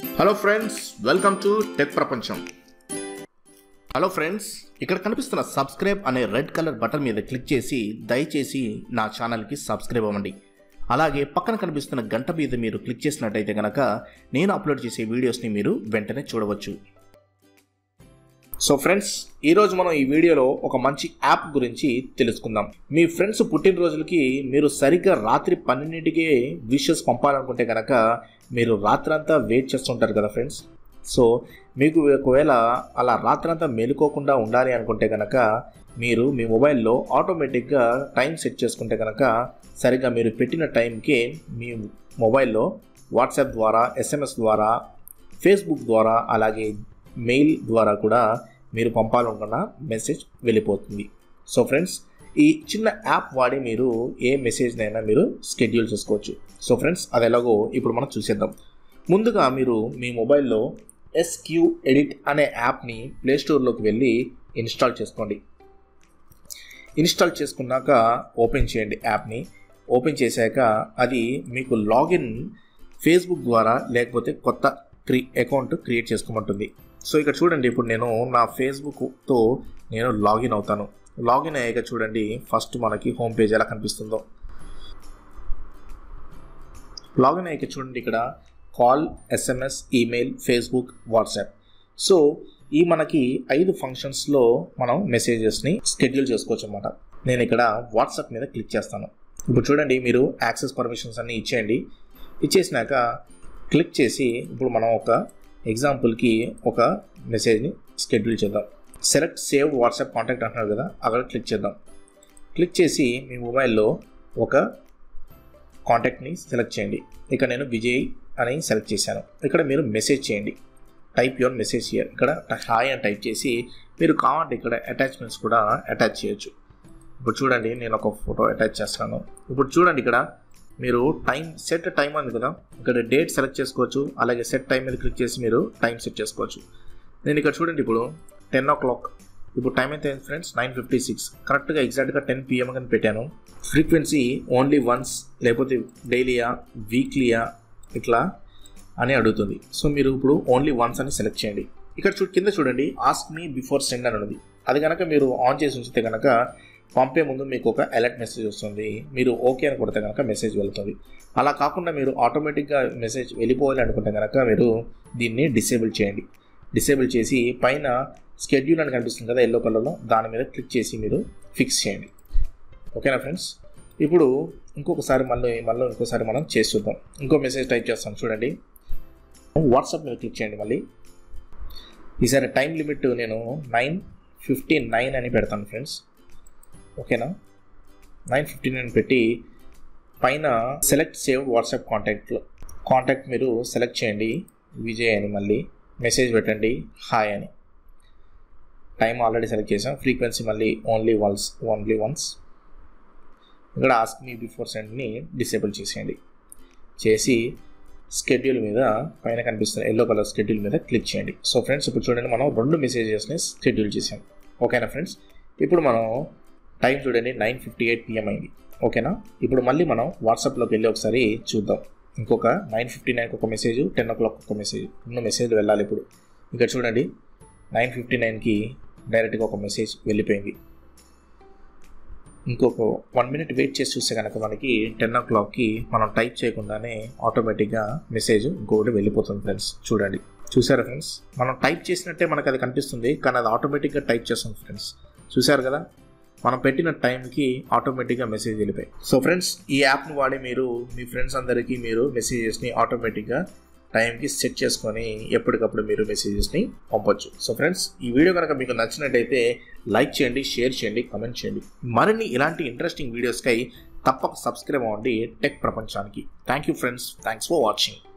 hello friends welcome to tech ప్రపంచం hello friends ఇక్కడ కనిపిస్తున్న సబ్స్క్రైబ్ అనే రెడ్ కలర్ బటన్ మీద క్లిక్ చేసి దయచేసి నా ఛానల్కి సబ్స్క్రైబ్ అవ్వండి అలాగే పక్కన కనిపిస్తున్న గంట మీద మీరు క్లిక్ చేసినట్టయితే కనుక నేను అప్లోడ్ చేసే వీడియోస్ని మీరు వెంటనే చూడవచ్చు సో ఫ్రెండ్స్ ఈరోజు మనం ఈ వీడియోలో ఒక మంచి యాప్ గురించి తెలుసుకుందాం మీ ఫ్రెండ్స్ పుట్టినరోజులకి మీరు సరిగ్గా రాత్రి పన్నెండింటికే విషెస్ పంపాలనుకుంటే కనుక మీరు రాత్రంతా వెయిట్ చేస్తుంటారు కదా ఫ్రెండ్స్ సో మీకు ఒకవేళ అలా రాత్రంతా మేలుకోకుండా ఉండాలి అనుకుంటే కనుక మీరు మీ మొబైల్లో ఆటోమేటిక్గా టైం సెట్ చేసుకుంటే కనుక సరిగ్గా మీరు పెట్టిన టైంకి మీ మొబైల్లో వాట్సాప్ ద్వారా ఎస్ఎంఎస్ ద్వారా ఫేస్బుక్ ద్వారా అలాగే మెయిల్ ద్వారా కూడా మీరు పంపాలనుకున్న మెసేజ్ వెళ్ళిపోతుంది సో ఫ్రెండ్స్ ఈ చిన్న యాప్ వాడి మీరు ఏ మెసేజ్నైనా మీరు స్కెడ్యూల్ చేసుకోవచ్చు సో ఫ్రెండ్స్ అది ఎలాగో ఇప్పుడు మనం చూసేద్దాం ముందుగా మీరు మీ మొబైల్లో ఎస్క్యూ ఎడిట్ అనే యాప్ని ప్లేస్టోర్లోకి వెళ్ళి ఇన్స్టాల్ చేసుకోండి ఇన్స్టాల్ చేసుకున్నాక ఓపెన్ చేయండి యాప్ని ఓపెన్ చేశాక అది మీకు లాగిన్ ఫేస్బుక్ ద్వారా లేకపోతే కొత్త క్రి అకౌంట్ క్రియేట్ చేసుకోమంటుంది సో ఇక్కడ చూడండి ఇప్పుడు నేను నా ఫేస్బుక్తో నేను లాగిన్ అవుతాను లాగిన్ అయ్యాక చూడండి ఫస్ట్ మనకి హోమ్ పేజ్ ఎలా కనిపిస్తుందో లాగిన్ అయ్యాక చూడండి ఇక్కడ call SMS email Facebook WhatsApp so ఈ మనకి ఐదు ఫంక్షన్స్లో మనం మెసేజెస్ని స్కెడ్యూల్ చేసుకోవచ్చు అనమాట నేను ఇక్కడ వాట్సాప్ మీద క్లిక్ చేస్తాను ఇప్పుడు చూడండి మీరు యాక్సెస్ పర్మిషన్స్ అన్నీ ఇచ్చేయండి ఇచ్చేసినాక క్లిక్ చేసి ఇప్పుడు మనం ఒక ఎగ్జాంపుల్కి ఒక మెసేజ్ని స్కెడ్యూల్ చేద్దాం సెలెక్ట్ సేవ్ వాట్సాప్ కాంటాక్ట్ అంటున్నారు కదా అక్కడ క్లిక్ చేద్దాం క్లిక్ చేసి మీ మొబైల్లో ఒక కాంటాక్ట్ని సెలెక్ట్ చేయండి ఇక్కడ నేను విజయ్ అని సెలెక్ట్ చేశాను ఇక్కడ మీరు మెసేజ్ చేయండి టైప్ యువర్ మెసేజ్ హియర్ ఇక్కడ హాయ్ అని టైప్ చేసి మీరు కావాలంటే ఇక్కడ అటాచ్మెంట్స్ కూడా అటాచ్ చేయొచ్చు ఇప్పుడు చూడండి నేను ఒక ఫోటో అటాచ్ చేస్తాను ఇప్పుడు చూడండి ఇక్కడ మీరు టైం సెట్ టైం ఉంది కదా ఇక్కడ డేట్ సెలెక్ట్ చేసుకోవచ్చు అలాగే సెట్ టైం మీద క్లిక్ చేసి మీరు టైం సెట్ చేసుకోవచ్చు నేను ఇక్కడ చూడండి ఇప్పుడు టెన్ ఓ క్లాక్ ఇప్పుడు టైం అయితే ఫ్రెండ్స్ నైన్ ఫిఫ్టీ సిక్స్ కరెక్ట్గా ఎగ్జాక్ట్గా టెన్ పిఎం అని పెట్టాను ఫ్రీక్వెన్సీ ఓన్లీ వన్స్ లేకపోతే డైలీయా వీక్లీయా ఇట్లా అని అడుగుతుంది సో మీరు ఇప్పుడు ఓన్లీ వన్స్ అని సెలెక్ట్ చేయండి ఇక్కడ చూ కింద చూడండి ఆస్క్ మీ బిఫోర్ సెండ్ అని ఉన్నది అది కనుక మీరు ఆన్ చేసి ఉంచితే కనుక పంపే ముందు మీకు ఒక అలర్ట్ మెసేజ్ వస్తుంది మీరు ఓకే అని కొడితే కనుక మెసేజ్ వెళ్తుంది అలా కాకుండా మీరు ఆటోమేటిక్గా మెసేజ్ వెళ్ళిపోవాలి అనుకుంటే కనుక మీరు దీన్ని డిసేబుల్ చేయండి డిసేబుల్ చేసి పైన స్కెడ్యూల్ అని కనిపిస్తుంది కదా ఎల్లో కలర్లో దాని మీద క్లిక్ చేసి మీరు ఫిక్స్ చేయండి ఓకేనా ఫ్రెండ్స్ ఇప్పుడు ఇంకొకసారి మళ్ళీ మళ్ళీ ఇంకోసారి మనం చేసి చూద్దాం ఇంకో మెసేజ్ టైప్ చేస్తాం చూడండి వాట్సాప్ మీద క్లిక్ చేయండి మళ్ళీ ఈసారి టైం లిమిట్ నేను నైన్ ఫిఫ్టీ నైన్ అని పెడతాను ఫ్రెండ్స్ ఓకేనా నైన్ ఫిఫ్టీ నైన్ పెట్టి పైన సెలెక్ట్ సేవ్ వాట్సాప్ కాంటాక్ట్లో కాంటాక్ట్ మీరు సెలెక్ట్ చేయండి విజయ్ అని మళ్ళీ మెసేజ్ పెట్టండి హాయ్ అని టైం ఆల్రెడీ సెలెక్ట్ చేసాం ఫ్రీక్వెన్సీ మళ్ళీ ఓన్లీ వన్స్ ఓన్లీ వన్స్ ఇక్కడ ఆస్క్ మీ బిఫోర్ సెండ్ని డిసేబుల్ చేసేయండి చేసి స్కెడ్యూల్ మీద పైన కనిపిస్తున్న ఎల్లో కలర్ స్కెడ్యూల్ మీద క్లిక్ చేయండి సో ఫ్రెండ్స్ ఇప్పుడు చూడండి మనం రెండు మెసేజెస్ని స్కెడ్యూల్ చేసాం ఓకేనా ఫ్రెండ్స్ ఇప్పుడు మనం టైం చూడండి నైన్ ఫిఫ్టీ ఎయిట్ పిఎం అయింది ఓకేనా ఇప్పుడు మళ్ళీ మనం వాట్సాప్లోకి వెళ్ళి ఒకసారి చూద్దాం ఇంకొక నైన్ ఫిఫ్టీ నైన్కి ఒక మెసేజ్ టెన్ ఓ క్లాక్ ఒక మెసేజ్ రెండు మెసేజ్లు వెళ్ళాలి ఇప్పుడు ఇక్కడ చూడండి నైన్ ఫిఫ్టీ నైన్కి డైరెక్ట్గా ఒక మెసేజ్ వెళ్ళిపోయింది ఇంకొక వన్ మినిట్ వెయిట్ చేసి చూస్తే కనుక మనకి టెన్ ఓ క్లాక్కి మనం టైప్ చేయకుండానే ఆటోమేటిక్గా మెసేజ్ ఇంకొకటి వెళ్ళిపోతుంది ఫ్రెండ్స్ చూడండి చూసారా ఫ్రెండ్స్ మనం టైప్ చేసినట్టే మనకు అది కనిపిస్తుంది కానీ అది ఆటోమేటిక్గా టైప్ చేస్తుంది ఫ్రెండ్స్ చూసారు కదా మనం పెట్టిన టైంకి ఆటోమేటిక్గా మెసేజ్ వెళ్ళిపోయి సో ఫ్రెండ్స్ ఈ యాప్ని వాడి మీరు మీ ఫ్రెండ్స్ అందరికీ మీరు మెసేజెస్ని ఆటోమేటిక్గా టైంకి సెట్ చేసుకొని ఎప్పటికప్పుడు మీరు మెసేజెస్ని పంపొచ్చు సో ఫ్రెండ్స్ ఈ వీడియో కనుక మీకు నచ్చినట్టయితే లైక్ చేయండి షేర్ చేయండి కమెంట్ చేయండి మరిన్ని ఇలాంటి ఇంట్రెస్టింగ్ వీడియోస్కై తప్పక సబ్స్క్రైబ్ అవ్వండి టెక్ ప్రపంచానికి thank you friends thanks for watching